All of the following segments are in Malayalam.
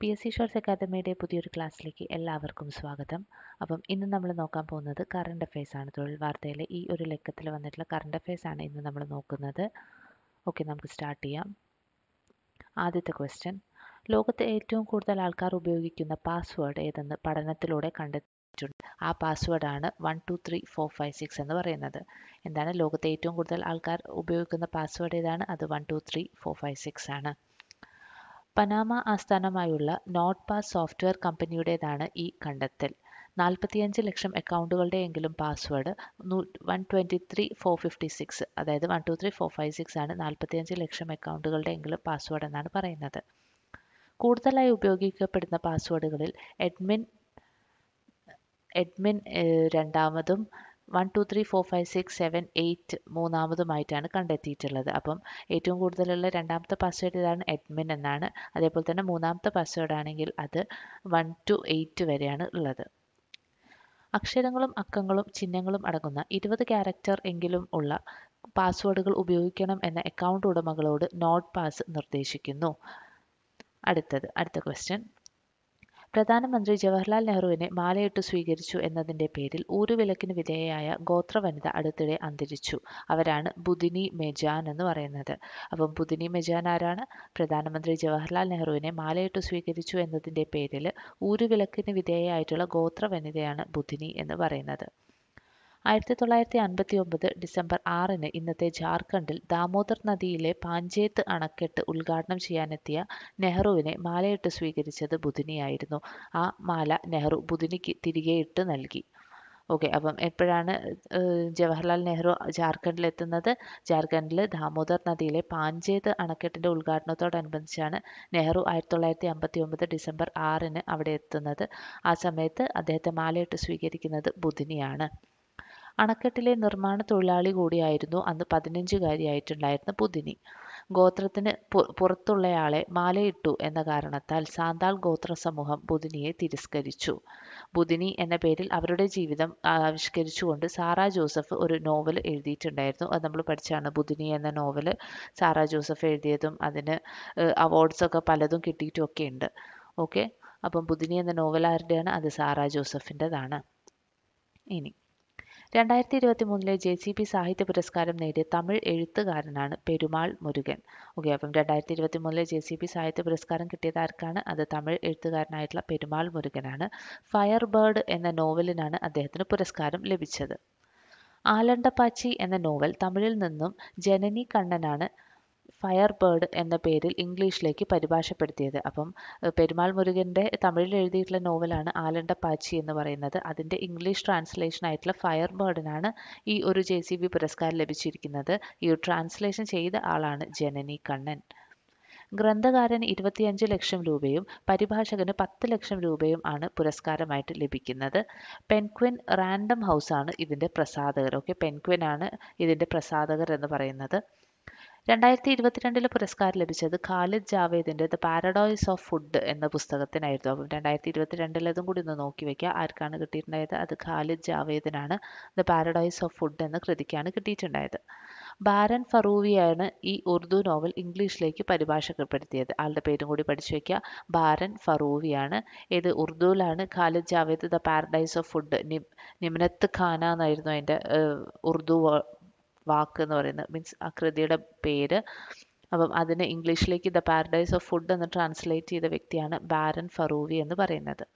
പി എസ് സി ഷോർട്സ് അക്കാദമിയുടെ പുതിയൊരു ക്ലാസ്സിലേക്ക് എല്ലാവർക്കും സ്വാഗതം അപ്പം ഇന്ന് നമ്മൾ നോക്കാൻ പോകുന്നത് കറണ്ട് അഫയേഴ്സ് ആണ് തൊഴിൽ വാർത്തയിലെ ഈ ഒരു ലക്കത്തിൽ വന്നിട്ടുള്ള കറണ്ട് അഫയേഴ്സ് ആണ് ഇന്ന് നമ്മൾ നോക്കുന്നത് ഓക്കെ നമുക്ക് സ്റ്റാർട്ട് ചെയ്യാം ആദ്യത്തെ ക്വസ്റ്റ്യൻ ലോകത്തെ ഏറ്റവും കൂടുതൽ ആൾക്കാർ ഉപയോഗിക്കുന്ന പാസ്വേഡ് ഏതെന്ന് പഠനത്തിലൂടെ കണ്ടെത്തിയിട്ടുണ്ട് ആ പാസ്വേഡാണ് one two three four five six എന്ന് പറയുന്നത് എന്താണ് ലോകത്തെ ഏറ്റവും കൂടുതൽ ആൾക്കാർ ഉപയോഗിക്കുന്ന പാസ്വേഡ് ഏതാണ് അത് one two three four five six ആണ് പനാമ ആസ്ഥാനമായുള്ള നോട്ട് പാസ് സോഫ്റ്റ്വെയർ കമ്പനിയുടേതാണ് ഈ കണ്ടെത്തൽ നാൽപ്പത്തിയഞ്ച് ലക്ഷം അക്കൗണ്ടുകളുടെയെങ്കിലും password one twenty three four fifty six അതായത് one two three four five six ആണ് നാൽപ്പത്തിയഞ്ച് ലക്ഷം അക്കൗണ്ടുകളുടെയെങ്കിലും പാസ്വേഡ് എന്നാണ് പറയുന്നത് കൂടുതലായി ഉപയോഗിക്കപ്പെടുന്ന പാസ്വേഡുകളിൽ എഡ്മിൻ എഡ്മിൻ രണ്ടാമതും one two three four five six seven eight മൂന്നാമതുമായിട്ടാണ് കണ്ടെത്തിയിട്ടുള്ളത് അപ്പം ഏറ്റവും കൂടുതലുള്ള രണ്ടാമത്തെ പാസ്വേഡ് ഇതാണ് എഡ്മിൻ എന്നാണ് അതേപോലെ തന്നെ മൂന്നാമത്തെ പാസ്വേഡ് ആണെങ്കിൽ അത് വൺ ടു എയ്റ്റ് വരെയാണ് ഉള്ളത് അക്ഷരങ്ങളും അക്കങ്ങളും ചിഹ്നങ്ങളും അടങ്ങുന്ന ഇരുപത് ക്യാരക്ടർ എങ്കിലും ഉള്ള പാസ്വേഡുകൾ ഉപയോഗിക്കണം എന്ന അക്കൗണ്ട് ഉടമകളോട് നോട്ട് പാസ് നിർദ്ദേശിക്കുന്നു അടുത്തത് അടുത്ത ക്വസ്റ്റ്യൻ പ്രധാനമന്ത്രി ജവഹർലാൽ നെഹ്റുവിനെ മാലയിട്ട് സ്വീകരിച്ചു എന്നതിന്റെ പേരിൽ ഊരുവിലക്കിന് വിധേയയായ ഗോത്ര വനിത അടുത്തിടെ അന്തരിച്ചു അവരാണ് ബുദിനി മെജാൻ എന്ന് പറയുന്നത് അപ്പം ബുദിനി മെജാൻ ആരാണ് പ്രധാനമന്ത്രി ജവഹർലാൽ നെഹ്റുവിനെ മാലയിട്ട് സ്വീകരിച്ചു എന്നതിന്റെ പേരിൽ ഊരുവിലക്കിന് വിധേയയായിട്ടുള്ള ഗോത്ര വനിതയാണ് ബുദിനി എന്ന് പറയുന്നത് ആയിരത്തി തൊള്ളായിരത്തി അൻപത്തി ഒമ്പത് ഡിസംബർ ആറിന് ഇന്നത്തെ ജാർഖണ്ഡിൽ ദാമോദർ നദിയിലെ പാഞ്ചേത്ത് അണക്കെട്ട് ഉദ്ഘാടനം ചെയ്യാനെത്തിയ നെഹ്റുവിനെ മാലയിട്ട് സ്വീകരിച്ചത് ബുധിനിയായിരുന്നു ആ മാല നെഹ്റു ബുധിനിക്ക് തിരികെ ഇട്ട് നൽകി ഓക്കെ അപ്പം എപ്പോഴാണ് ജവഹർലാൽ നെഹ്റു ജാർഖണ്ഡിൽ എത്തുന്നത് ജാർഖണ്ഡിൽ ദാമോദർ നദിയിലെ പാഞ്ചേത്ത് അണക്കെട്ടിൻ്റെ ഉദ്ഘാടനത്തോടനുബന്ധിച്ചാണ് നെഹ്റു ആയിരത്തി തൊള്ളായിരത്തി അമ്പത്തി ഒമ്പത് ഡിസംബർ ആറിന് അവിടെ എത്തുന്നത് ആ സമയത്ത് അദ്ദേഹത്തെ മാലയിട്ട് സ്വീകരിക്കുന്നത് ബുധിനിയാണ് അണക്കെട്ടിലെ നിർമ്മാണ തൊഴിലാളി കൂടിയായിരുന്നു അന്ന് പതിനഞ്ചുകാരിയായിട്ടുണ്ടായിരുന്ന ബുധിനി ഗോത്രത്തിന് പുറത്തുള്ളയാളെ മാലയിട്ടു എന്ന കാരണത്താൽ സാന്താൾ ഗോത്ര സമൂഹം ബുധിനിയെ തിരസ്കരിച്ചു ബുധിനി എന്ന പേരിൽ അവരുടെ ജീവിതം ആവിഷ്കരിച്ചുകൊണ്ട് സാറ ജോസഫ് ഒരു നോവൽ എഴുതിയിട്ടുണ്ടായിരുന്നു അത് നമ്മൾ പഠിച്ചാണ് ബുധിനി എന്ന നോവൽ സാറ ജോസഫ് എഴുതിയതും അതിന് അവാർഡ്സ് ഒക്കെ പലതും കിട്ടിയിട്ടും ഒക്കെ ഉണ്ട് ഓക്കെ അപ്പം ബുധിനി എന്ന നോവൽ ആരുടെയാണ് അത് സാറ ജോസഫിൻ്റെതാണ് ഇനി രണ്ടായിരത്തി ഇരുപത്തി മൂന്നിലെ ജെ സി പി സാഹിത്യ പുരസ്കാരം നേടിയ തമിഴ് എഴുത്തുകാരനാണ് പെരുമാൾ മുരുകൻ ഓക്കെ അപ്പം രണ്ടായിരത്തി ഇരുപത്തി മൂന്നിലെ ജെ സി പി സാഹിത്യ പുരസ്കാരം കിട്ടിയത് ആർക്കാണ് അത് തമിഴ് എഴുത്തുകാരനായിട്ടുള്ള പെരുമാൾ മുരുകനാണ് ഫയർ ബേർഡ് എന്ന നോവലിനാണ് അദ്ദേഹത്തിന് പുരസ്കാരം ലഭിച്ചത് ആലണ്ടപ്പാച്ചി എന്ന നോവൽ തമിഴിൽ നിന്നും ജനനി കണ്ണനാണ് ഫയർ ബേർഡ് എന്ന പേരിൽ ഇംഗ്ലീഷിലേക്ക് പരിഭാഷപ്പെടുത്തിയത് അപ്പം പെരുമാൾ മുരുകൻ്റെ തമിഴിൽ എഴുതിയിട്ടുള്ള നോവലാണ് ആലണ്ടപ്പാച്ചി എന്ന് പറയുന്നത് അതിൻ്റെ ഇംഗ്ലീഷ് ട്രാൻസ്ലേഷൻ ആയിട്ടുള്ള ഫയർ ബേർഡിനാണ് ഈ ഒരു ജെ സി ബി പുരസ്കാരം ലഭിച്ചിരിക്കുന്നത് ഈ ട്രാൻസ്ലേഷൻ ചെയ്ത ആളാണ് ജനനി കണ്ണൻ ഗ്രന്ഥകാരന് ഇരുപത്തിയഞ്ച് ലക്ഷം രൂപയും പരിഭാഷകന് പത്ത് ലക്ഷം രൂപയും ആണ് പുരസ്കാരമായിട്ട് ലഭിക്കുന്നത് പെൻക്വിൻ റാൻഡം ഹൗസ് ആണ് ഇതിൻ്റെ പ്രസാധകർ ഓക്കെ പെൻക്വിൻ ആണ് ഇതിൻ്റെ പ്രസാധകർ എന്ന് പറയുന്നത് രണ്ടായിരത്തി ഇരുപത്തിരണ്ടിലെ പുരസ്കാരം ലഭിച്ചത് ഖാലിദ് ജാവേദിൻ്റെ ദ പാരഡോയ്സ് ഓഫ് ഫുഡ് എന്ന പുസ്തകത്തിനായിരുന്നു അപ്പം രണ്ടായിരത്തി ഇരുപത്തിരണ്ടിലതും കൂടി ഒന്ന് നോക്കി വെക്കുക ആർക്കാണ് കിട്ടിയിട്ടുണ്ടായത് അത് ഖാലിദ് ജാവേദിനാണ് ദ പാരഡോയ്സ് ഓഫ് ഫുഡ് എന്ന കൃതിക്കാണ് കിട്ടിയിട്ടുണ്ടായത് ബാരൻ ഫറൂവിയാണ് ഈ ഉറുദു നോവൽ ഇംഗ്ലീഷിലേക്ക് പരിഭാഷപ്പെടുത്തിയത് ആളുടെ പേരും കൂടി പഠിച്ചു വയ്ക്കുക ബാരൻ ഫറൂവിയാണ് ഇത് ഉറുദുവിലാണ് Khalid Jawed the paradise of food നിം നിമ്നത്ത് ഖാന എന്നായിരുന്നു അതിൻ്റെ ഉറുദു വാക്ക് എന്ന് പറയുന്നത് മീൻസ് ആ കൃതിയുടെ പേര് അപ്പം അതിന് ഇംഗ്ലീഷിലേക്ക് ദ പാരഡൈസ് ഓഫ് ഫുഡ് എന്ന് ട്രാൻസ്ലേറ്റ് ചെയ്ത വ്യക്തിയാണ് ബാരൻ ഫറൂവി എന്ന് പറയുന്നത്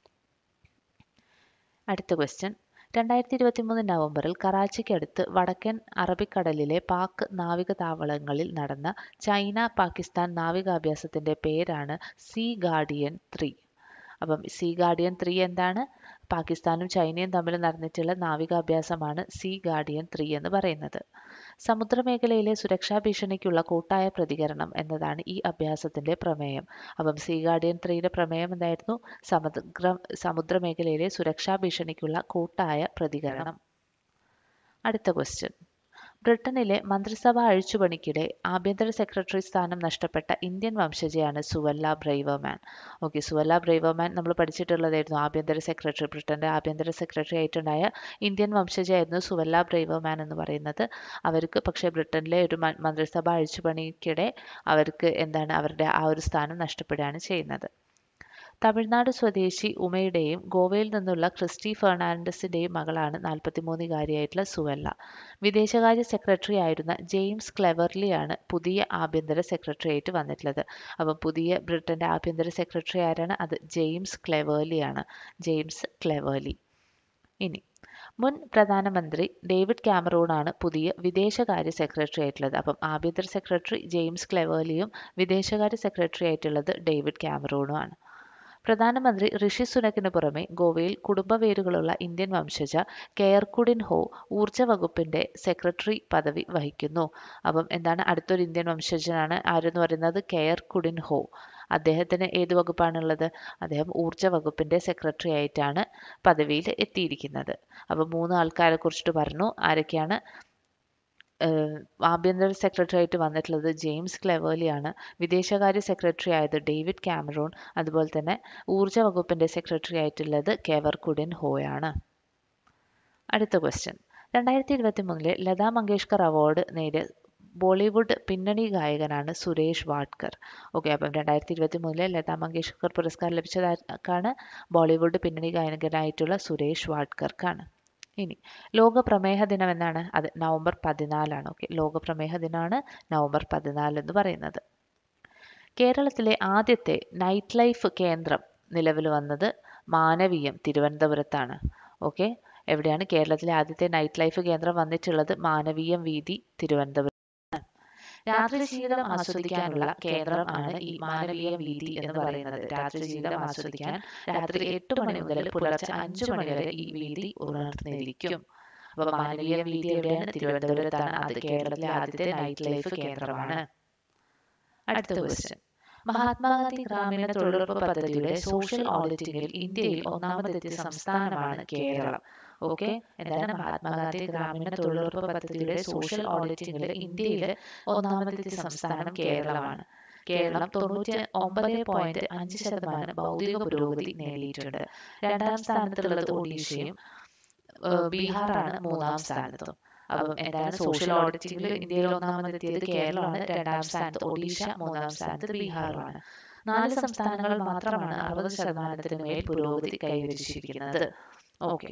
അടുത്ത ക്വസ്റ്റ്യൻ രണ്ടായിരത്തി ഇരുപത്തി മൂന്ന് നവംബറിൽ കറാച്ചിക്കടുത്ത് വടക്കൻ അറബിക്കടലിലെ പാക് നാവിക താവളങ്ങളിൽ നടന്ന ചൈന പാകിസ്ഥാൻ നാവികാഭ്യാസത്തിന്റെ പേരാണ് സീ ഗാർഡിയൻ ത്രീ അപ്പം സീ ഗാർഡിയൻ ത്രീ എന്താണ് പാകിസ്ഥാനും ചൈനയും തമ്മിൽ നടന്നിട്ടുള്ള നാവികാഭ്യാസമാണ് സീ ഗാർഡിയൻ ത്രീ എന്ന് പറയുന്നത് സമുദ്രമേഖലയിലെ സുരക്ഷാ ഭീഷണിക്കുള്ള കൂട്ടായ പ്രതികരണം എന്നതാണ് ഈ അഭ്യാസത്തിന്റെ പ്രമേയം അപ്പം സീ ഗാർഡിയൻ ത്രീയുടെ പ്രമേയം എന്തായിരുന്നു സമുദ്ര സമുദ്രമേഖലയിലെ സുരക്ഷാ ഭീഷണിക്കുള്ള കൂട്ടായ പ്രതികരണം അടുത്ത ക്വസ്റ്റ്യൻ ബ്രിട്ടനിലെ മന്ത്രിസഭാ അഴിച്ചുപണിക്കിടെ ആഭ്യന്തര സെക്രട്ടറി സ്ഥാനം നഷ്ടപ്പെട്ട ഇന്ത്യൻ വംശജയാണ് സുവല്ല ബ്രൈവർമാൻ ഓക്കെ സുവല്ല ബ്രൈവർമാൻ നമ്മൾ പഠിച്ചിട്ടുള്ളതായിരുന്നു ആഭ്യന്തര സെക്രട്ടറി ബ്രിട്ടന്റെ ആഭ്യന്തര സെക്രട്ടറി ആയിട്ടുണ്ടായ ഇന്ത്യൻ വംശജയായിരുന്നു സുവല്ല ബ്രൈവർമാൻ എന്ന് പറയുന്നത് അവർക്ക് പക്ഷേ ബ്രിട്ടനിലെ ഒരു മന്ത്രിസഭാ അഴിച്ചുപണിക്കിടെ അവർക്ക് എന്താണ് അവരുടെ ആ ഒരു സ്ഥാനം നഷ്ടപ്പെടുകയാണ് ചെയ്യുന്നത് തമിഴ്നാട് സ്വദേശി ഉമയുടെയും ഗോവയിൽ നിന്നുള്ള ക്രിസ്റ്റി ഫെർണാണ്ടസിന്റെയും മകളാണ് നാൽപ്പത്തിമൂന്നുകാരിയായിട്ടുള്ള സുവല്ല വിദേശകാര്യ സെക്രട്ടറി ആയിരുന്ന ജെയിംസ് ക്ലെവർലിയാണ് പുതിയ ആഭ്യന്തര സെക്രട്ടറി ആയിട്ട് വന്നിട്ടുള്ളത് അപ്പം പുതിയ ബ്രിട്ടന്റെ ആഭ്യന്തര സെക്രട്ടറി ആരാണ് അത് ജെയിംസ് ക്ലെവേർലിയാണ് ജെയിംസ് ക്ലെവേർലി ഇനി മുൻ പ്രധാനമന്ത്രി ഡേവിഡ് ക്യാമറൂണാണ് പുതിയ വിദേശകാര്യ സെക്രട്ടറി ആയിട്ടുള്ളത് അപ്പം ആഭ്യന്തര സെക്രട്ടറി ജെയിംസ് ക്ലെവേർലിയും വിദേശകാര്യ സെക്രട്ടറി ആയിട്ടുള്ളത് ഡേവിഡ് ക്യാമറൂണുമാണ് പ്രധാനമന്ത്രി ഋഷി സുനക്കിന് പുറമെ ഗോവയിൽ കുടുംബവേരുകളുള്ള ഇന്ത്യൻ വംശജ കെയർകുഡിൻ ഹോ ഊർജ വകുപ്പിന്റെ സെക്രട്ടറി പദവി വഹിക്കുന്നു അപ്പം എന്താണ് അടുത്തൊരു ഇന്ത്യൻ വംശജനാണ് ആരെന്ന് പറയുന്നത് കെയർ കുഡിൻ ഹോ അദ്ദേഹത്തിന് ഏത് വകുപ്പാണുള്ളത് അദ്ദേഹം ഊർജ വകുപ്പിന്റെ സെക്രട്ടറി ആയിട്ടാണ് പദവിയിൽ എത്തിയിരിക്കുന്നത് അപ്പം മൂന്ന് ആൾക്കാരെ കുറിച്ചിട്ട് പറഞ്ഞു ആരൊക്കെയാണ് ആഭ്യന്തര സെക്രട്ടറി ആയിട്ട് വന്നിട്ടുള്ളത് ജെയിംസ് ക്ലെവേർലിയാണ് വിദേശകാര്യ സെക്രട്ടറി ആയത് ഡേവിഡ് കാമറൂൺ അതുപോലെ തന്നെ ഊർജ വകുപ്പിന്റെ സെക്രട്ടറി ആയിട്ടുള്ളത് കെവർ കുഡിൻ ഹോയാണ് അടുത്ത ക്വസ്റ്റ്യൻ രണ്ടായിരത്തി ഇരുപത്തി മൂന്നിലെ ലതാ മങ്കേഷ്കർ അവാർഡ് നേടിയ ബോളിവുഡ് പിന്നണി ഗായകനാണ് സുരേഷ് വാഡ്കർ ഓക്കെ അപ്പം രണ്ടായിരത്തി ഇരുപത്തി മൂന്നിലെ ലതാ മങ്കേഷ്കർ പുരസ്കാരം ലഭിച്ചതാർക്കാണ് ബോളിവുഡ് പിന്നണി ഗായകനായിട്ടുള്ള സുരേഷ് വാഡ്കർക്കാണ് ഇനി ലോക പ്രമേഹ ദിനം എന്നാണ് അത് നവംബർ പതിനാലാണ് ഓക്കെ ലോക പ്രമേഹ ദിനമാണ് നവംബർ പതിനാല് എന്ന് പറയുന്നത് കേരളത്തിലെ ആദ്യത്തെ നൈറ്റ് ലൈഫ് കേന്ദ്രം നിലവിൽ വന്നത് മാനവീയം തിരുവനന്തപുരത്താണ് ഓക്കെ എവിടെയാണ് കേരളത്തിലെ ആദ്യത്തെ നൈറ്റ് ലൈഫ് കേന്ദ്രം വന്നിട്ടുള്ളത് മാനവീയം വീതി തിരുവനന്തപുരം രാത്രി ജീവിതം ആസ്വദിക്കാനുള്ള കേന്ദ്രം ആണ് ഈ മാനവീയ വീതി എന്ന് പറയുന്നത് രാത്രി ജീവിതം ആസ്വദിക്കാൻ രാത്രി എട്ട് മണി മുതൽ പുലർച്ചെ അഞ്ചു മണി വരെ ഈ വീതി ഉണർന്നിരിക്കും അപ്പൊ മാനവീയ വീതി എവിടെയാണ് തിരുവനന്തപുരത്താണ് അത് കേരളത്തിലെ ആദ്യത്തെ നൈറ്റ് ലൈഫ് കേന്ദ്രമാണ് അടുത്ത ക്വസ്റ്റ്യൻ മഹാത്മാഗാന്ധി ഗ്രാമീണ തൊഴിലുറപ്പ് പദ്ധതിയുടെ സോഷ്യൽ ഓഡിറ്റിംഗിൽ ഇന്ത്യയിൽ ഒന്നാമതെത്തിയ സംസ്ഥാനമാണ് കേരളം ഓക്കെ എന്താണ് മഹാത്മാഗാന്ധി ഗ്രാമീണ തൊഴിലുറപ്പ് പദ്ധതിയുടെ സോഷ്യൽ ഓഡിറ്റിംഗിൽ ഇന്ത്യയിൽ ഒന്നാമതെത്തിയ സംസ്ഥാനം കേരളമാണ് കേരളം തൊണ്ണൂറ്റി ഒമ്പത് പോയിന്റ് അഞ്ച് ശതമാനം ഭൗതിക പുരോഗതി നേടിയിട്ടുണ്ട് രണ്ടാം സ്ഥാനത്തുള്ളത് ഒഡീഷയും ബീഹാറാണ് മൂന്നാം സ്ഥാനത്തും അപ്പം എന്താണ് സോഷ്യൽ ഓഡിറ്റിംഗിൽ ഇന്ത്യയിൽ ഒന്നാമതെത്തിയത് കേരളമാണ് രണ്ടാം സ്ഥാനത്ത് ഒഡീഷ മൂന്നാം സ്ഥാനത്ത് ബീഹാറുമാണ് നാല് സംസ്ഥാനങ്ങൾ മാത്രമാണ് അറുപത് ശതമാനത്തിന് മേൽ പുരോഗതി കൈവരിച്ചിരിക്കുന്നത് ഓക്കെ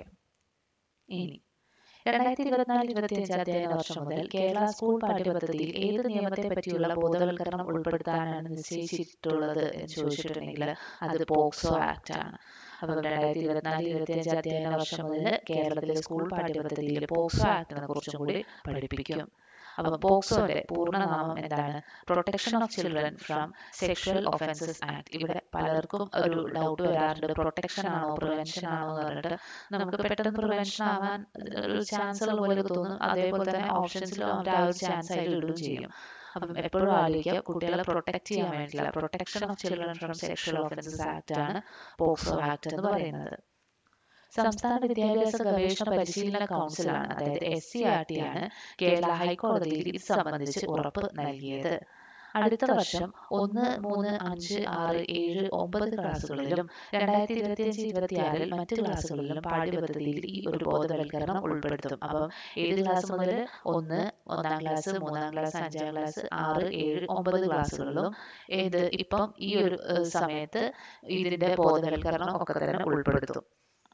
ഇനി രണ്ടായിരത്തി ഇരുപത്തിനാല് ഇരുപത്തിയഞ്ച് അധ്യയന വർഷം മുതൽ കേരള സ്കൂൾ പാഠ്യപദ്ധതിയിൽ ഏത് നിയമത്തെ പറ്റിയുള്ള ബോധവൽക്കരണം ഉൾപ്പെടുത്താനാണ് നിശ്ചയിച്ചിട്ടുള്ളത് എന്ന് ചോദിച്ചിട്ടുണ്ടെങ്കിൽ അത് പോക്സോ ആക്ട് ആണ് അപ്പം രണ്ടായിരത്തി ഇരുപത്തിനാല് ഇരുപത്തിയഞ്ച് അധ്യയന വർഷം മുതൽ കേരളത്തിലെ സ്കൂൾ പാഠ്യപദ്ധതിയിൽ പോക്സോ ആക്ടിനെ കുറിച്ചും കൂടി പഠിപ്പിക്കും അപ്പം പോക്സോന്റെ പൂർണ്ണനാമം എന്താണ് protection of children from sexual offences act ഇവിടെ പലർക്കും ഒരു ഡൗട്ട് വരാറുണ്ട് പ്രൊട്ടക്ഷൻ ആണോ പ്രിവെൻഷൻ ആണോ എന്ന് പറഞ്ഞിട്ട് നമുക്ക് പെട്ടെന്ന് പ്രിവെൻഷൻ ആവാൻ ഒരു ചാൻസ് ഉള്ള പോലെ തോന്നും അതേപോലെ തന്നെ ഓപ്ഷൻസിലും അവരുടെ ആ ഒരു ചാൻസ് അതിൽ ഇടുകയും ചെയ്യും അപ്പം എപ്പോഴും ആലോചിക്കുക കുട്ടികളെ പ്രൊട്ടക്ട് ചെയ്യാൻ വേണ്ടിയിട്ടുള്ള protection of children from sexual offences act ആണ് പോക്സോ ആക്ട് എന്ന് പറയുന്നത് സംസ്ഥാന വിദ്യാഭ്യാസ ഗവേഷണ പരിശീലന കൗൺസിലാണ് അതായത് എസ് സി ആർ ടി ആണ് കേരള ഹൈക്കോടതിയിൽ ഇത് സംബന്ധിച്ച് ഉറപ്പ് നൽകിയത് അടുത്ത വർഷം ഒന്ന് മൂന്ന് അഞ്ച് ആറ് ഏഴ് ഒമ്പത് ക്ലാസ്സുകളിലും രണ്ടായിരത്തി ഇരുപത്തിയഞ്ച് ഇരുപത്തിയാറിൽ മറ്റ് ക്ലാസ്സുകളിലും പാഠ്യപദ്ധതിയിൽ ഈ ഒരു ബോധവൽക്കരണം ഉൾപ്പെടുത്തും അപ്പം ഏത് ക്ലാസ് മുതൽ ഒന്ന് ഒന്നാം ക്ലാസ് മൂന്നാം ക്ലാസ് അഞ്ചാം ക്ലാസ് ആറ് ഏഴ് ഒമ്പത് ക്ലാസ്സുകളിലും ഏത് ഇപ്പം ഈ ഒരു സമയത്ത് ഇതിന്റെ ബോധവൽക്കരണം ഒക്കെ തന്നെ ഉൾപ്പെടുത്തും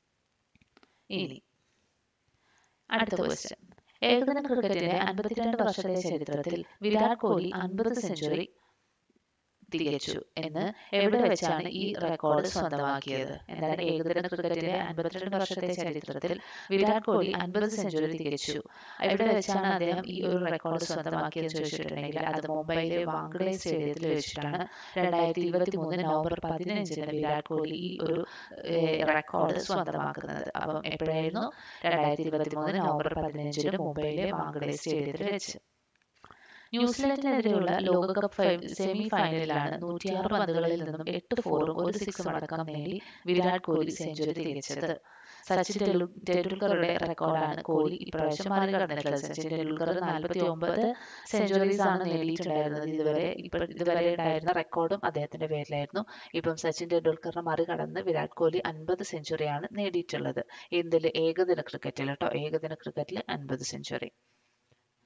ഇനി അടുത്ത ക്വസ്റ്റ്യൻ ഏകദിന ക്രിക്കറ്റിന്റെ അൻപത്തിരണ്ട് വർഷത്തെ ചരിത്രത്തിൽ വിരാട് കോഹ്ലി അൻപത് സെഞ്ചുറി തികച്ചു എന്ന് എവിടെ വെച്ചാണ് ഈ റെക്കോർഡ് സ്വന്തമാക്കിയത് എന്താണ് ഏകദിന ക്രിക്കറ്റിന്റെ അൻപത്തിരണ്ട് വർഷത്തെ ചരിത്രത്തിൽ വിരാട് കോഹ്ലി അൻപത് സെഞ്ചുറി തികച്ചു എവിടെ വെച്ചാണ് അദ്ദേഹം ഈ ഒരു റെക്കോർഡ് സ്വന്തമാക്കിയെന്ന് ചോദിച്ചിട്ടുണ്ടെങ്കിൽ അത് മുംബൈയിലെ വാങ്കഡെ സ്റ്റേഡിയത്തിൽ വെച്ചിട്ടാണ് രണ്ടായിരത്തി ഇരുപത്തി മൂന്ന് നവംബർ പതിനഞ്ചിന് വിരാട് കോഹ്ലി ഈ ഒരു റെക്കോർഡ് സ്വന്തമാക്കുന്നത് അപ്പം എപ്പോഴായിരുന്നു രണ്ടായിരത്തി ഇരുപത്തി മൂന്ന് നവംബർ പതിനഞ്ചിന് മുംബൈയിലെ വാങ്കഡെ സ്റ്റേഡിയത്തിൽ വെച്ച് ന്യൂസിലൻഡിനെതിരെയുള്ള ലോകകപ്പ് സെമി ഫൈനലിലാണ് നൂറ്റിയാറ് പന്തുകളിൽ നിന്നും എട്ട് ഫോറും ഒരു സിക്സും അടക്കം നേടി വിരാട് കോഹ്ലി സെഞ്ചുറി തികച്ചത് സച്ചിൻ ടെണ്ടുൽക്കറുടെ റെക്കോർഡാണ് കോഹ്ലി ഇപ്രാവശ്യം മറികടന്നിട്ടുള്ളത് സച്ചിൻ ടെണ്ടുൽക്കർ നാൽപ്പത്തി ഒമ്പത് സെഞ്ചുറീസ് ആണ് നേടിയിട്ടുണ്ടായിരുന്നത് ഇതുവരെ ഇപ്പൊ ഇതുവരെ ഉണ്ടായിരുന്ന റെക്കോർഡും അദ്ദേഹത്തിന്റെ പേരിലായിരുന്നു ഇപ്പം സച്ചിൻ ടെണ്ടുൽക്കറിനെ മറികടന്ന് വിരാട് കോഹ്ലി അൻപത് സെഞ്ചുറിയാണ് നേടിയിട്ടുള്ളത് എന്തിൽ ഏകദിന ക്രിക്കറ്റിൽ കേട്ടോ ഏകദിന ക്രിക്കറ്റിൽ അൻപത് സെഞ്ചുറി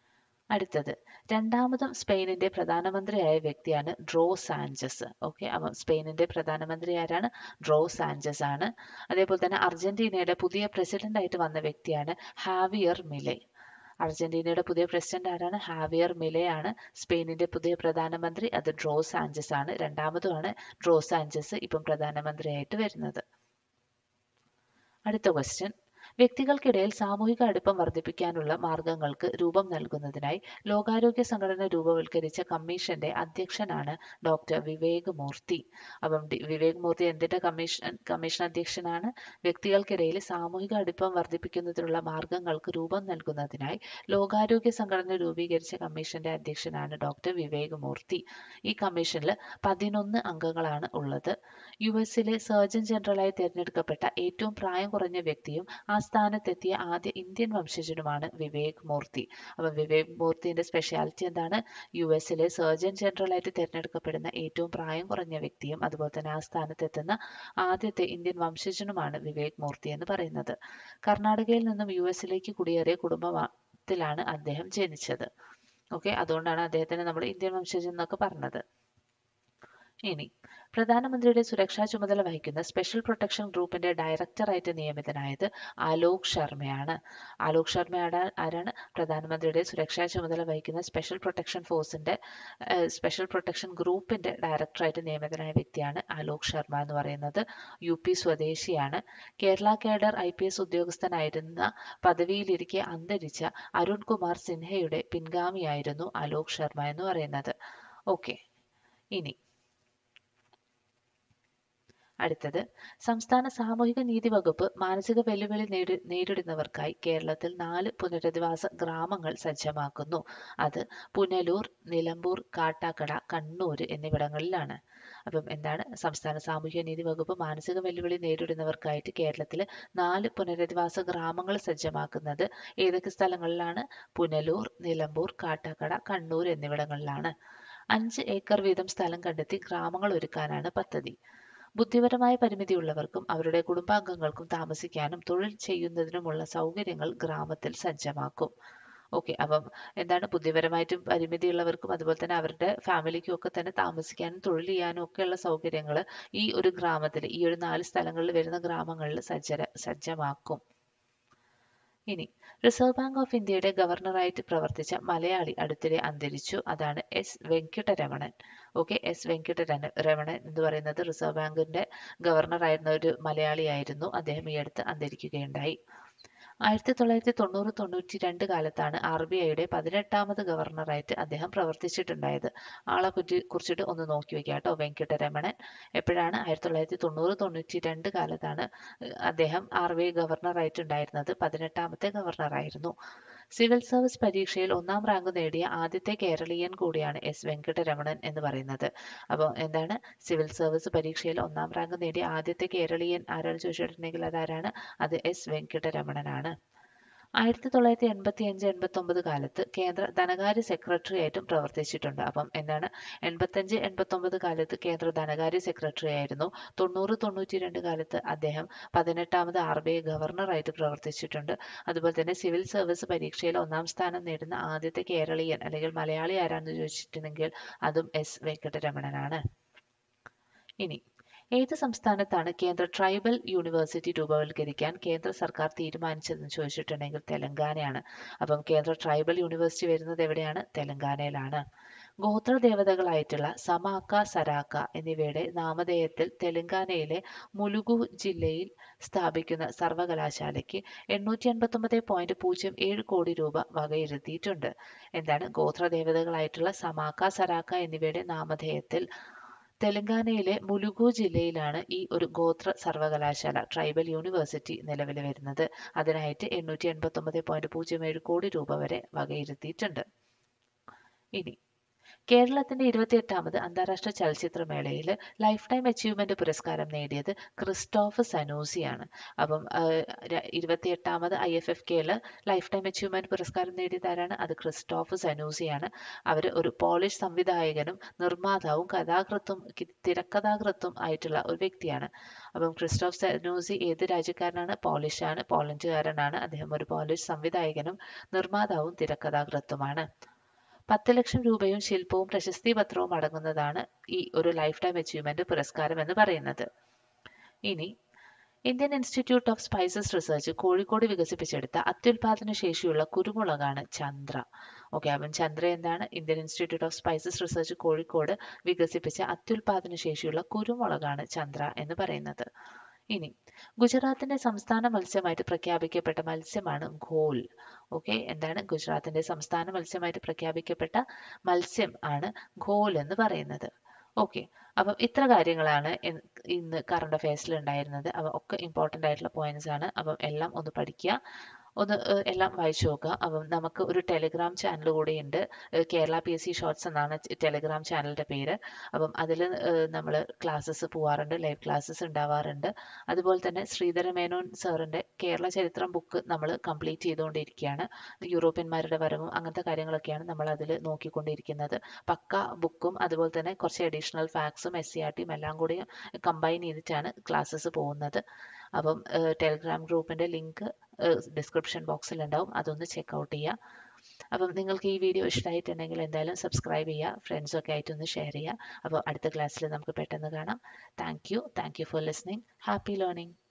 അടുത്തത് രണ്ടാമതും സ്പെയിനിന്റെ പ്രധാനമന്ത്രിയായ വ്യക്തിയാണ് ഡ്രോ സാഞ്ചസ് ഓക്കെ അപ്പം സ്പെയിനിന്റെ പ്രധാനമന്ത്രി ആരാണ് ഡ്രോ സാഞ്ചസ് ആണ് അതേപോലെ തന്നെ അർജന്റീനയുടെ പുതിയ പ്രസിഡന്റ് ആയിട്ട് വന്ന വ്യക്തിയാണ് ഹാവിയർ മിലെ അർജന്റീനയുടെ പുതിയ പ്രസിഡന്റ് ആരാണ് ഹാവിയർ മിലെ ആണ് സ്പെയിനിന്റെ പുതിയ പ്രധാനമന്ത്രി അത് ഡ്രോ സാഞ്ചസ് ആണ് രണ്ടാമതുമാണ് ഡ്രോ സാഞ്ചസ് ഇപ്പം പ്രധാനമന്ത്രിയായിട്ട് വരുന്നത് അടുത്ത ക്വസ്റ്റ്യൻ വ്യക്തികൾക്കിടയിൽ സാമൂഹിക അടുപ്പം വർദ്ധിപ്പിക്കാനുള്ള മാർഗങ്ങൾക്ക് രൂപം നൽകുന്നതിനായി ലോകാരോഗ്യ സംഘടന രൂപവൽക്കരിച്ച കമ്മീഷന്റെ അധ്യക്ഷനാണ് ഡോക്ടർ വിവേക് മൂർത്തി അപ്പം ഡി- വിവേക് മൂർത്തി എന്തിന്റെ കമ്മീഷൻ കമ്മീഷൻ അധ്യക്ഷനാണ് വ്യക്തികൾക്കിടയിൽ സാമൂഹിക അടുപ്പം വർദ്ധിപ്പിക്കുന്നതിനുള്ള മാർഗങ്ങൾക്ക് രൂപം നൽകുന്നതിനായി ലോകാരോഗ്യ സംഘടന രൂപീകരിച്ച കമ്മീഷന്റെ അധ്യക്ഷനാണ് ഡോക്ടർ വിവേക് മൂർത്തി ഈ കമ്മീഷനിൽ പതിനൊന്ന് അംഗങ്ങളാണ് ഉള്ളത് യു എസിലെ സർജൻ ജനറലായി തിരഞ്ഞെടുക്കപ്പെട്ട ഏറ്റവും പ്രായം കുറഞ്ഞ വ്യക്തിയും ആ സ്ഥാനത്തെത്തിയ ആദ്യ ഇന്ത്യൻ വംശജനുമാണ് വിവേക് മൂർത്തി അപ്പം വിവേക് മൂർത്തിയുടെ സ്പെഷ്യാലിറ്റി എന്താണ് യു എസിലെ സർജൻ ജനറലായിട്ട് തിരഞ്ഞെടുക്കപ്പെടുന്ന ഏറ്റവും പ്രായം കുറഞ്ഞ വ്യക്തിയും അതുപോലെ തന്നെ ആ സ്ഥാനത്തെത്തുന്ന ആദ്യത്തെ ഇന്ത്യൻ വംശജനുമാണ് വിവേക് മൂർത്തി എന്ന് പറയുന്നത് കർണാടകയിൽ നിന്നും യു എസിലേക്ക് കുടിയേറിയ കുടുംബത്തിലാണ് അദ്ദേഹം ജനിച്ചത് ഓക്കെ അതുകൊണ്ടാണ് അദ്ദേഹത്തിന് നമ്മൾ ഇന്ത്യൻ വംശജൻ എന്നൊക്കെ പറഞ്ഞത് ഇനി പ്രധാനമന്ത്രിയുടെ സുരക്ഷാ ചുമതല വഹിക്കുന്ന സ്പെഷ്യൽ പ്രൊട്ടക്ഷൻ ഗ്രൂപ്പിന്റെ ഡയറക്ടറായിട്ട് നിയമിതനായത് ആലോക് ശർമ്മയാണ് ആലോക് ശർമ്മ ആരാ- ആരാണ് പ്രധാനമന്ത്രിയുടെ സുരക്ഷാ ചുമതല വഹിക്കുന്ന സ്പെഷ്യൽ പ്രൊട്ടക്ഷൻ ഫോഴ്സിന്റെ സ്പെഷ്യൽ പ്രൊട്ടക്ഷൻ ഗ്രൂപ്പിന്റെ ഡയറക്ടറായിട്ട് നിയമിതനായ വ്യക്തിയാണ് ആലോക് ശർമ്മ എന്ന് പറയുന്നത് യു പി സ്വദേശിയാണ് Kerala cadre I P S ഉദ്യോഗസ്ഥനായിരുന്ന പദവിയിലിരിക്കെ അന്തരിച്ച അരുൺ കുമാർ സിൻഹയുടെ പിൻഗാമിയായിരുന്നു ആലോക് ശർമ്മ എന്ന് പറയുന്നത് ഓക്കെ ഇനി അടുത്തത് സംസ്ഥാന സാമൂഹിക നീതി വകുപ്പ് മാനസിക വെല്ലുവിളി നേരി നേരിടുന്നവർക്കായി കേരളത്തിൽ നാല് പുനരധിവാസ ഗ്രാമങ്ങൾ സജ്ജമാക്കുന്നു അത് പുനലൂർ നിലമ്പൂർ കാട്ടാക്കട കണ്ണൂർ എന്നിവിടങ്ങളിലാണ് അപ്പം എന്താണ് സംസ്ഥാന സാമൂഹ്യ നീതി വകുപ്പ് മാനസിക വെല്ലുവിളി നേരിടുന്നവർക്കായിട്ട് കേരളത്തിൽ നാല് പുനരധിവാസ ഗ്രാമങ്ങൾ സജ്ജമാക്കുന്നത് ഏതൊക്കെ സ്ഥലങ്ങളിലാണ് പുനലൂർ നിലമ്പൂർ കാട്ടാക്കട കണ്ണൂർ എന്നിവിടങ്ങളിലാണ് അഞ്ച് ഏക്കർ വീതം സ്ഥലം കണ്ടെത്തി ഗ്രാമങ്ങൾ ഒരുക്കാനാണ് പദ്ധതി ബുദ്ധിപരമായ പരിമിതിയുള്ളവർക്കും അവരുടെ കുടുംബാംഗങ്ങൾക്കും താമസിക്കാനും തൊഴിൽ ചെയ്യുന്നതിനുമുള്ള സൗകര്യങ്ങൾ ഗ്രാമത്തിൽ സജ്ജമാക്കും ഓക്കെ അപ്പം എന്താണ് ബുദ്ധിപരമായിട്ടും പരിമിതിയുള്ളവർക്കും അതുപോലെ തന്നെ അവരുടെ ഫാമിലിക്കും ഒക്കെ തന്നെ താമസിക്കാനും തൊഴിൽ ചെയ്യാനും ഒക്കെയുള്ള സൗകര്യങ്ങൾ ഈ ഒരു ഗ്രാമത്തിൽ ഈ ഒരു നാല് സ്ഥലങ്ങളിൽ വരുന്ന ഗ്രാമങ്ങളിൽ സജ്ജര സജ്ജമാക്കും ഇനി റിസർവ് ബാങ്ക് ഓഫ് ഇന്ത്യയുടെ ഗവർണറായിട്ട് പ്രവർത്തിച്ച മലയാളി അടുത്തിടെ അന്തരിച്ചു അതാണ് S Venkataraman okay S Venkataraman എന്ന് പറയുന്നത് റിസർവ് ബാങ്കിന്റെ ഗവർണറായിരുന്ന ഒരു മലയാളിയായിരുന്നു അദ്ദേഹം ഈ അടുത്ത് അന്തരിക്കുകയുണ്ടായി ആയിരത്തി തൊള്ളായിരത്തി തൊണ്ണൂറ് തൊണ്ണൂറ്റി രണ്ട് കാലത്താണ് ആർ ബി ഐയുടെ പതിനെട്ടാമത് ഗവർണറായിട്ട് അദ്ദേഹം പ്രവർത്തിച്ചിട്ടുണ്ടായത് ആളെ പറ്റി കുറിച്ചിട്ട് ഒന്ന് നോക്കി വെക്കാം കേട്ടോ വെങ്കിട്ടരമണൻ എപ്പോഴാണ് ആയിരത്തി തൊള്ളായിരത്തി തൊണ്ണൂറ് തൊണ്ണൂറ്റി രണ്ട് കാലത്താണ് ഏഹ്, അദ്ദേഹം ആർ ബി ഐ ഗവർണറായിട്ടുണ്ടായിരുന്നത് പതിനെട്ടാമത്തെ ഗവർണറായിരുന്നു സിവിൽ സർവീസ് പരീക്ഷയിൽ ഒന്നാം റാങ്ക് നേടിയ ആദ്യത്തെ കേരളീയൻ കൂടിയാണ് എസ് വെങ്കട്ടരമണൻ എന്ന് പറയുന്നത് അപ്പോൾ എന്താണ് സിവിൽ സർവീസ് പരീക്ഷയിൽ ഒന്നാം റാങ്ക് നേടിയ ആദ്യത്തെ കേരളീയൻ ആരാണ് ചോദിച്ചിട്ടുണ്ടെങ്കിൽ അതാരാണ് അത് എസ് വെങ്കട്ടരമണനാണ് ആയിരത്തി തൊള്ളായിരത്തി എൺപത്തി അഞ്ച് എൺപത്തി ഒമ്പത് കാലത്ത് കേന്ദ്ര ധനകാര്യ സെക്രട്ടറി ആയിട്ടും പ്രവർത്തിച്ചിട്ടുണ്ട് അപ്പം എന്താണ് എൺപത്തഞ്ച് എൺപത്തി ഒമ്പത് കാലത്ത് കേന്ദ്ര ധനകാര്യ സെക്രട്ടറി ആയിരുന്നു തൊണ്ണൂറ് തൊണ്ണൂറ്റി രണ്ട് കാലത്ത് അദ്ദേഹം പതിനെട്ടാമത് ആർ ബി ഐ ഗവർണറായിട്ട് പ്രവർത്തിച്ചിട്ടുണ്ട് അതുപോലെ തന്നെ സിവിൽ സർവീസ് പരീക്ഷയിൽ ഒന്നാം സ്ഥാനം നേടുന്ന ആദ്യത്തെ കേരളീയൻ അല്ലെങ്കിൽ മലയാളി ആരാണെന്ന് ചോദിച്ചിട്ടുണ്ടെങ്കിൽ അതും എസ് വെങ്കട്ടരമണനാണ് ഇനി ഏത് സംസ്ഥാനത്താണ് കേന്ദ്ര ട്രൈബൽ യൂണിവേഴ്സിറ്റി രൂപവൽക്കരിക്കാൻ കേന്ദ്ര സർക്കാർ തീരുമാനിച്ചതെന്ന് ചോദിച്ചിട്ടുണ്ടെങ്കിൽ തെലങ്കാനയാണ് അപ്പം കേന്ദ്ര ട്രൈബൽ യൂണിവേഴ്സിറ്റി വരുന്നത് എവിടെയാണ് തെലങ്കാനയിലാണ് ഗോത്ര ദേവതകളായിട്ടുള്ള സമാക്ക സരാക്ക എന്നിവയുടെ നാമധേയത്തിൽ തെലങ്കാനയിലെ മുലുഗു ജില്ലയിൽ സ്ഥാപിക്കുന്ന സർവകലാശാലയ്ക്ക് എണ്ണൂറ്റി അൻപത്തൊമ്പത് പോയിന്റ് പൂജ്യം ഏഴ് കോടി രൂപ വകയിരുത്തിയിട്ടുണ്ട് എന്താണ് ഗോത്ര ദേവതകളായിട്ടുള്ള സമാക്ക സരാക്ക എന്നിവയുടെ നാമധേയത്തിൽ തെലങ്കാനയിലെ മുലുഗു ജില്ലയിലാണ് ഈ ഒരു ഗോത്ര സർവകലാശാല ട്രൈബൽ യൂണിവേഴ്സിറ്റി നിലവിൽ വരുന്നത് അതിനായിട്ട് എണ്ണൂറ്റി എൺപത്തി ഒമ്പത് പോയിന്റ് പൂജ്യം ഏഴ് കോടി രൂപ വരെ വകയിരുത്തിയിട്ടുണ്ട് ഇനി കേരളത്തിന്റെ ഇരുപത്തിയെട്ടാമത് അന്താരാഷ്ട്ര ചലച്ചിത്രമേളയിൽ ലൈഫ് ടൈം അച്ചീവ്മെന്റ് പുരസ്കാരം നേടിയത് ക്രിസ്റ്റോഫ് സനൂസിയാണ് അപ്പം ഇരുപത്തിയെട്ടാമത് ഐ എഫ് എഫ് കെയിൽ ലൈഫ് ടൈം അച്ചീവ്മെന്റ് പുരസ്കാരം നേടിയത് ആരാണ് അത് ക്രിസ്റ്റോഫ് സനൂസിയാണ് അവർ ഒരു പോളിഷ് സംവിധായകനും നിർമ്മാതാവും കഥാകൃത്തും കി- തിരക്കഥാകൃത്തും ആയിട്ടുള്ള ഒരു വ്യക്തിയാണ് അപ്പം ക്രിസ്റ്റോഫ് സനൂസി ഏത് രാജ്യക്കാരനാണ് പോളിഷാണ് പോളണ്ടുകാരനാണ് അദ്ദേഹം ഒരു പോളിഷ് സംവിധായകനും നിർമ്മാതാവും തിരക്കഥാകൃത്തുമാണ് പത്ത് ലക്ഷം രൂപയും ശില്പവും പ്രശസ്തി പത്രവും അടങ്ങുന്നതാണ് ഈ ഒരു ലൈഫ് ടൈം അച്ചീവ്മെന്റ് പുരസ്കാരം എന്ന് പറയുന്നത് ഇനി Indian institute of spices research Kozhikode വികസിപ്പിച്ചെടുത്ത അത്യുൽപാദന ശേഷിയുള്ള കുരുമുളകാണ് ചന്ദ്ര ഓക്കെ അപ്പം ചന്ദ്ര എന്താണ് Indian institute of spices research Kozhikode വികസിപ്പിച്ച അത്യുൽപാദന ശേഷിയുള്ള കുരുമുളകാണ് ചന്ദ്ര എന്ന് പറയുന്നത് ഇനി ഗുജറാത്തിന്റെ സംസ്ഥാന മത്സ്യമായിട്ട് പ്രഖ്യാപിക്കപ്പെട്ട മത്സ്യമാണ് ഘോൽ ഓക്കെ എന്താണ് ഗുജറാത്തിന്റെ സംസ്ഥാന മത്സ്യമായിട്ട് പ്രഖ്യാപിക്കപ്പെട്ട മത്സ്യം ആണ് ഘോൽ എന്ന് പറയുന്നത് ഓക്കെ അപ്പം ഇത്ര കാര്യങ്ങളാണ് ഇന്ന് കറണ്ട് അഫയേഴ്സിൽ ഉണ്ടായിരുന്നത് അപ്പം ഒക്കെ ഇമ്പോർട്ടൻ്റ് ആയിട്ടുള്ള പോയിന്റ്സ് ആണ് അപ്പം എല്ലാം ഒന്ന് പഠിക്കുക ഒന്ന് എല്ലാം വായിച്ചു നോക്കുക അപ്പം നമുക്ക് ഒരു ടെലിഗ്രാം ചാനൽ കൂടിയുണ്ട് Kerala P S C shorts എന്നാണ് ടെലിഗ്രാം ചാനലിൻ്റെ പേര് അപ്പം അതിൽ നമ്മൾ ക്ലാസ്സസ് പോവാറുണ്ട് ലൈവ് ക്ലാസ്സസ് ഉണ്ടാവാറുണ്ട് അതുപോലെ തന്നെ ശ്രീധര മേനോൻ സാറിൻ്റെ കേരള ചരിത്രം ബുക്ക് നമ്മൾ കംപ്ലീറ്റ് ചെയ്തുകൊണ്ടിരിക്കുകയാണ് യൂറോപ്യന്മാരുടെ വരവും അങ്ങനത്തെ കാര്യങ്ങളൊക്കെയാണ് നമ്മൾ അതിൽ നോക്കിക്കൊണ്ടിരിക്കുന്നത് പക്ക ബുക്കും അതുപോലെ തന്നെ കുറച്ച് അഡീഷണൽ ഫാക്ട്സും എസ് സി ആർ ടിയും എല്ലാം കൂടി കമ്പൈൻ ചെയ്തിട്ടാണ് ക്ലാസ്സസ് പോകുന്നത് അപ്പം ടെലിഗ്രാം ഗ്രൂപ്പിൻ്റെ ലിങ്ക് ഡിസ്ക്രിപ്ഷൻ ബോക്സിൽ ഉണ്ടാവും അതൊന്ന് ചെക്ക് ഔട്ട് ചെയ്യുക അപ്പം നിങ്ങൾക്ക് ഈ വീഡിയോ ഇഷ്ടമായിട്ടുണ്ടെങ്കിൽ എന്തായാലും സബ്സ്ക്രൈബ് ചെയ്യുക ഫ്രണ്ട്സൊക്കെ ആയിട്ടൊന്ന് ഷെയർ ചെയ്യുക അപ്പോൾ അടുത്ത ക്ലാസ്സിൽ നമുക്ക് പെട്ടെന്ന് കാണാം thank you thank you for listening happy learning